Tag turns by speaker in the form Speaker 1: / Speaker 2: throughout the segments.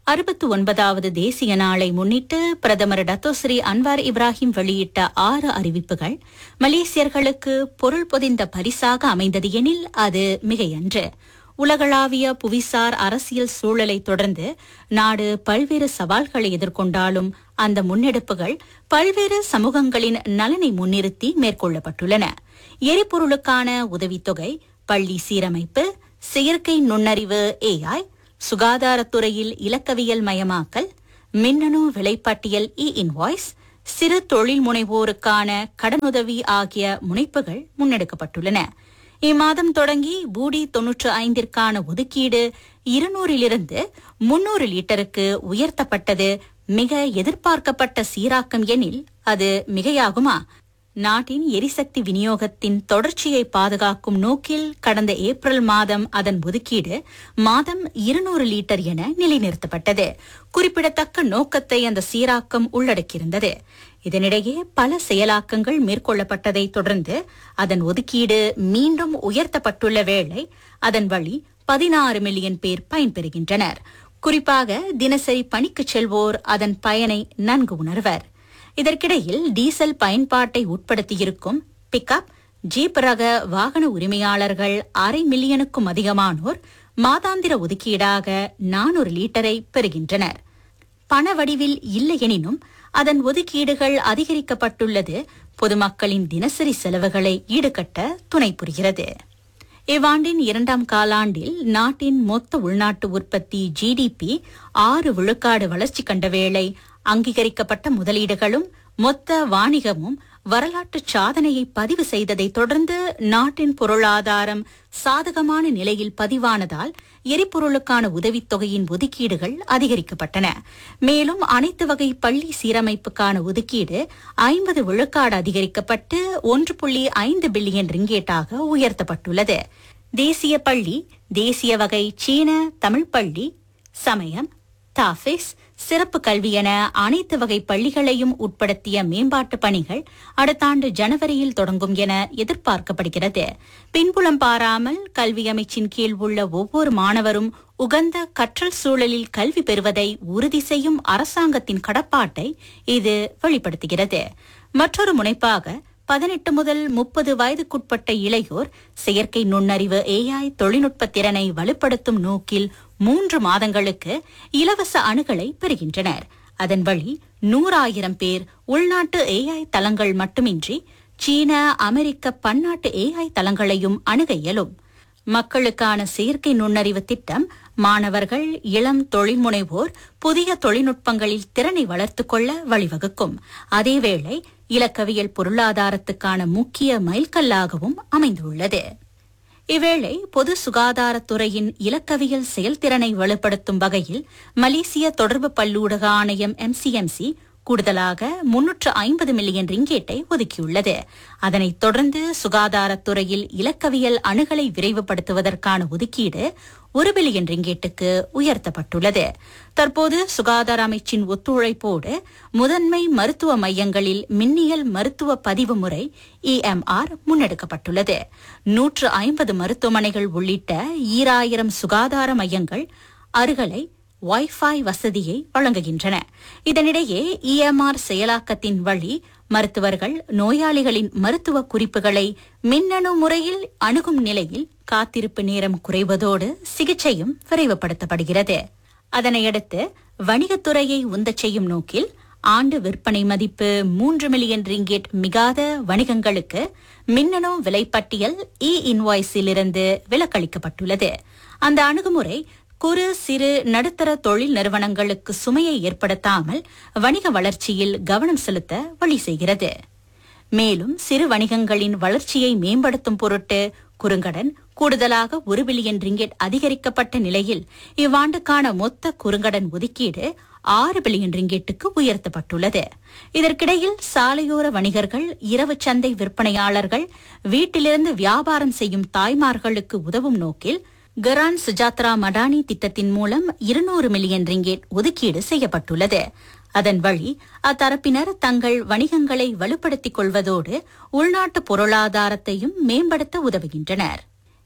Speaker 1: அறுபத்து ஒன்பதாவது தேசிய நாளை முன்னிட்டு பிரதமர் டத்தோஸ்ரீ அன்வார் இப்ராஹிம் வெளியிட்ட ஆறு அறிவிப்புகள் மலேசியர்களுக்கு பொருள் பொதிந்த பரிசாக அமைந்தது எனில் அது மிகையன்று உலகளாவிய புவிசார் அரசியல் சூழலை தொடர்ந்து நாடு பல்வேறு சவால்களை எதிர்கொண்டாலும் அந்த முன்னெடுப்புகள் பல்வேறு சமூகங்களின் நலனை முன்னிறுத்தி மேற்கொள்ளப்பட்டுள்ளன எரிபொருளுக்கான உதவித்தொகை பள்ளி சீரமைப்பு செயற்கை நுண்ணறிவு ஏஐ சுகாதாரத்துறையில் இலக்கவியல் மயமாக்கல் மின்னணு விலைப்பட்டியல் இ இன்வாய்ஸ் சிறு தொழில் முனைவோருக்கான கடனுதவி ஆகிய முனைப்புகள் முன்னெடுக்கப்பட்டுள்ளன இம்மாதம் தொடங்கி பூடி தொன்னூற்று ஐந்திற்கான ஒதுக்கீடு இருநூறிலிருந்து முன்னூறு லிட்டருக்கு உயர்த்தப்பட்டது மிக எதிர்பார்க்கப்பட்ட சீராக்கம் எனில் அது மிகையாகுமா நாட்டின் எரிசக்தி விநியோகத்தின் தொடர்ச்சியை பாதுகாக்கும் நோக்கில் கடந்த ஏப்ரல் மாதம் அதன் ஒதுக்கீடு மாதம் இருநூறு லிட்டர் என நிலைநிறுத்தப்பட்டது குறிப்பிடத்தக்க நோக்கத்தை அந்த சீராக்கம் உள்ளடக்கியிருந்தது இதனிடையே பல செயலாக்கங்கள் மேற்கொள்ளப்பட்டதை தொடர்ந்து அதன் ஒதுக்கீடு மீண்டும் உயர்த்தப்பட்டுள்ள வேளை அதன் வழி பதினாறு மில்லியன் பேர் பயன்பெறுகின்றனர் குறிப்பாக தினசரி பணிக்குச் செல்வோர் அதன் பயனை நன்கு உணர்வர் இதற்கிடையில் டீசல் பயன்பாட்டை உட்படுத்தியிருக்கும் பிக்கப் ஜீப் ரக வாகன உரிமையாளர்கள் அரை மில்லியனுக்கும் அதிகமானோர் மாதாந்திர ஒதுக்கீடாக நானூறு லிட்டரை பெறுகின்றனர் பண வடிவில் இல்லையெனினும் அதன் ஒதுக்கீடுகள் அதிகரிக்கப்பட்டுள்ளது பொதுமக்களின் தினசரி செலவுகளை ஈடுகட்ட துணை புரிகிறது இவ்வாண்டின் இரண்டாம் காலாண்டில் நாட்டின் மொத்த உள்நாட்டு உற்பத்தி ஜிடிபி ஆறு விழுக்காடு வளர்ச்சி கண்ட வேளை அங்கீகரிக்கப்பட்ட முதலீடுகளும் மொத்த வாணிகமும் வரலாற்று சாதனையை பதிவு செய்ததை தொடர்ந்து நாட்டின் பொருளாதாரம் சாதகமான நிலையில் பதிவானதால் எரிபொருளுக்கான உதவித்தொகையின் ஒதுக்கீடுகள் அதிகரிக்கப்பட்டன மேலும் அனைத்து வகை பள்ளி சீரமைப்புக்கான ஒதுக்கீடு ஐம்பது விழுக்காடு அதிகரிக்கப்பட்டு ஒன்று புள்ளி ஐந்து பில்லியன் ரிங்கேட்டாக உயர்த்தப்பட்டுள்ளது தேசிய பள்ளி தேசிய வகை சீன தமிழ் பள்ளி சமயம் தாஃபிஸ் சிறப்பு கல்வி என அனைத்து வகை பள்ளிகளையும் உட்படுத்திய மேம்பாட்டு பணிகள் அடுத்த ஆண்டு ஜனவரியில் தொடங்கும் என எதிர்பார்க்கப்படுகிறது பின்புலம் பாராமல் கல்வி அமைச்சின் கீழ் உள்ள ஒவ்வொரு மாணவரும் உகந்த கற்றல் சூழலில் கல்வி பெறுவதை உறுதி செய்யும் அரசாங்கத்தின் கடப்பாட்டை இது வெளிப்படுத்துகிறது மற்றொரு முனைப்பாக பதினெட்டு முதல் முப்பது வயதுக்குட்பட்ட இளையோர் செயற்கை நுண்ணறிவு ஏஐ தொழில்நுட்ப திறனை வலுப்படுத்தும் நோக்கில் மூன்று மாதங்களுக்கு இலவச அணுகலை பெறுகின்றனர் அதன் வழி நூறாயிரம் பேர் உள்நாட்டு ஏஐ தளங்கள் மட்டுமின்றி சீன அமெரிக்க பன்னாட்டு ஏஐ தளங்களையும் அணுக இயலும் மக்களுக்கான செயற்கை நுண்ணறிவு திட்டம் மாணவர்கள் இளம் தொழில்முனைவோர் புதிய தொழில்நுட்பங்களில் திறனை வளர்த்துக் கொள்ள வழிவகுக்கும் அதேவேளை இலக்கவியல் பொருளாதாரத்துக்கான முக்கிய மைல்கல்லாகவும் அமைந்துள்ளது இவ்வேளை பொது சுகாதாரத்துறையின் இலக்கவியல் செயல்திறனை வலுப்படுத்தும் வகையில் மலேசிய தொடர்பு பல்லூடக ஆணையம் எம்சிஎம்சி கூடுதலாக முன்னூற்று ஐம்பது மில்லியன் ரிங்கேட்டை ஒதுக்கியுள்ளது அதனைத் தொடர்ந்து சுகாதாரத்துறையில் இலக்கவியல் அணுகலை விரைவுபடுத்துவதற்கான ஒதுக்கீடு ஒரு பில்லியன் ரிங்கேட்டுக்கு உயர்த்தப்பட்டுள்ளது தற்போது சுகாதார அமைச்சின் ஒத்துழைப்போடு முதன்மை மருத்துவ மையங்களில் மின்னியல் மருத்துவ பதிவு முறை இஎம்ஆர் முன்னெடுக்கப்பட்டுள்ளது நூற்று ஐம்பது மருத்துவமனைகள் உள்ளிட்ட ஈராயிரம் சுகாதார மையங்கள் அருகலை வைஃபை வசதியை வழங்குகின்றன இதனிடையே இஎம்ஆர் செயலாக்கத்தின் வழி மருத்துவர்கள் நோயாளிகளின் மருத்துவ குறிப்புகளை மின்னணு முறையில் அணுகும் நிலையில் காத்திருப்பு நேரம் குறைவதோடு சிகிச்சையும் விரைவுபடுத்தப்படுகிறது அதனையடுத்து வணிகத்துறையை உந்தச் செய்யும் நோக்கில் ஆண்டு விற்பனை மதிப்பு மூன்று மில்லியன் ரிங்கெட் மிகாத வணிகங்களுக்கு மின்னணு விலைப்பட்டியல் இ இன்வாய்ஸிலிருந்து விலக்களிக்கப்பட்டுள்ளது அந்த அணுகுமுறை குறு சிறு நடுத்தர தொழில் நிறுவனங்களுக்கு சுமையை ஏற்படுத்தாமல் வணிக வளர்ச்சியில் கவனம் செலுத்த வழி செய்கிறது மேலும் சிறு வணிகங்களின் வளர்ச்சியை மேம்படுத்தும் பொருட்டு குறுங்கடன் கூடுதலாக ஒரு பில்லியன் ரிங்கெட் அதிகரிக்கப்பட்ட நிலையில் இவ்வாண்டுக்கான மொத்த குறுங்கடன் ஒதுக்கீடு ஆறு பில்லியன் ரிங்கெட்டுக்கு உயர்த்தப்பட்டுள்ளது இதற்கிடையில் சாலையோர வணிகர்கள் இரவு சந்தை விற்பனையாளர்கள் வீட்டிலிருந்து வியாபாரம் செய்யும் தாய்மார்களுக்கு உதவும் நோக்கில் கரான் சுஜாத்ரா மடானி திட்டத்தின் மூலம் இருநூறு மில்லியன் ரிங்கேட் ஒதுக்கீடு செய்யப்பட்டுள்ளது அதன் வழி அத்தரப்பினர் தங்கள் வணிகங்களை வலுப்படுத்திக் கொள்வதோடு உள்நாட்டு பொருளாதாரத்தையும் மேம்படுத்த உதவுகின்றனர்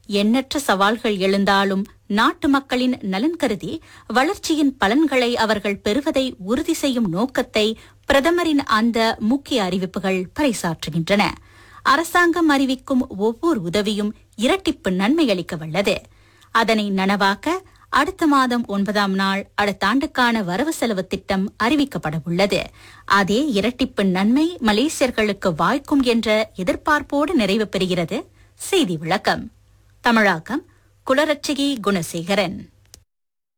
Speaker 1: எண்ணற்ற சவால்கள் எழுந்தாலும் நாட்டு மக்களின் நலன் கருதி வளர்ச்சியின் பலன்களை அவர்கள் பெறுவதை உறுதி செய்யும் நோக்கத்தை பிரதமரின் அந்த முக்கிய அறிவிப்புகள் பறைசாற்றுகின்றன அரசாங்கம் அறிவிக்கும் ஒவ்வொரு உதவியும் இரட்டிப்பு நன்மை அளிக்க வல்லது அதனை நனவாக்க அடுத்த மாதம் ஒன்பதாம் நாள் அடுத்த ஆண்டுக்கான வரவு செலவு திட்டம் அறிவிக்கப்பட உள்ளது அதே இரட்டிப்பு நன்மை மலேசியர்களுக்கு வாய்க்கும் என்ற எதிர்பார்ப்போடு நிறைவு பெறுகிறது செய்தி விளக்கம் தமிழாக்கம் குலரட்சகி குணசேகரன்